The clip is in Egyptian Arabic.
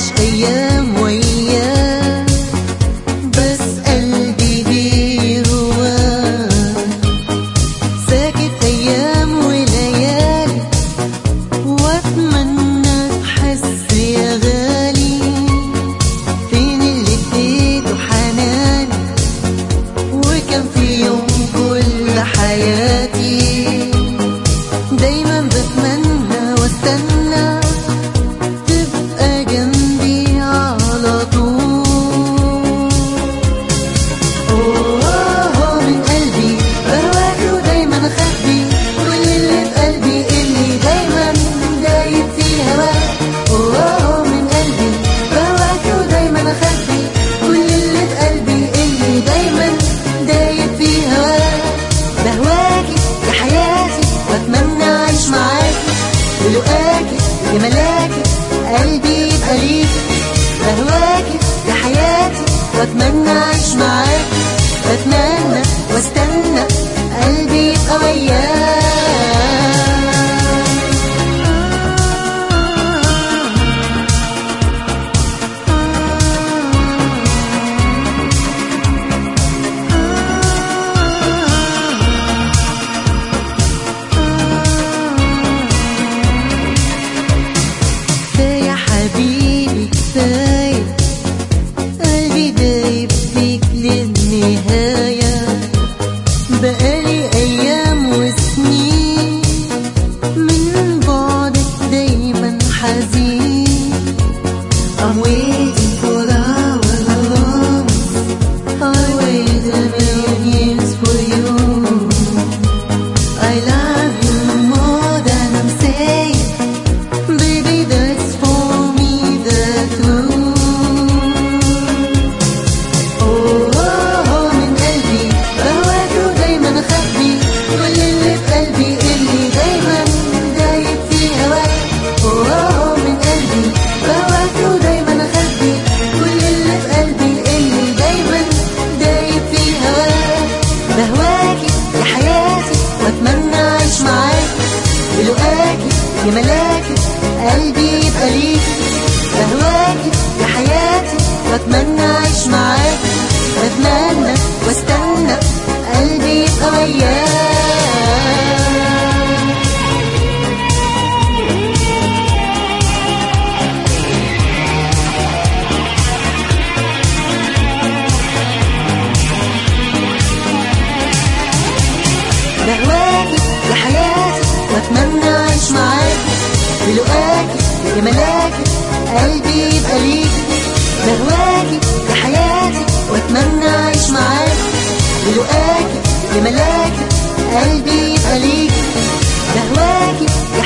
عايش أيام وياه بس قلبي بيهواه ساكت أيام وليالي وأتمنى تحس يا غالي فين اللي اديته حناني وكان في يوم كل حياتي دايما بتمنى واستنى تبقى جنبي على طول أوه من قلبي بهواك ودايما اخبي كل اللي في قلبي اللي دايما دايب في هواك أوه من قلبي بهواك ودايما اخبي كل اللي في قلبي اللي دايما دايب في هواك بهواكي يا حياتي واتمنى اعيش معاكي ولقاكي يا ملاكي قلبي يبقى ليكي بهواكي يا حياتي واتمنى اعيش معاكي بتمنى واستنى قلبي يبقى وياك كفاية حبيبي كفاية قلبي دايب فيك للنهاية بقالي أيام وسنين من بعدك دايما حزين I'm waiting for our love I wait a million years for you I love you more than I'm saying Baby, that's for me the truth. Oh, oh, oh, من قلبي بهواك ودايما اخبي كل اللي في قلبي اللي دايما دايب في هواك. Oh, oh, oh, من قلبي بهواك ودايما اخبي كل اللي في قلبي اللي دايما دايب في هواك. بهواكي يا حياتي واتمنى اعيش معاكي بلقاكي يا ملاكي قلبي يبقى ليكي بهواكي يا حياتي واتمنى اعيش معاكي بتمنى واستنى قلبي يبقى وياك بهواكي يا حياتي واتمنى اعيش معاكي بلقاكي يا ملاكي قلبي يبقى ليكي بهواكي يا حياتي واتمنى اعيش معاكي بلقاكي يا ملاكي قلبي يبقى ليكي بهواكي يا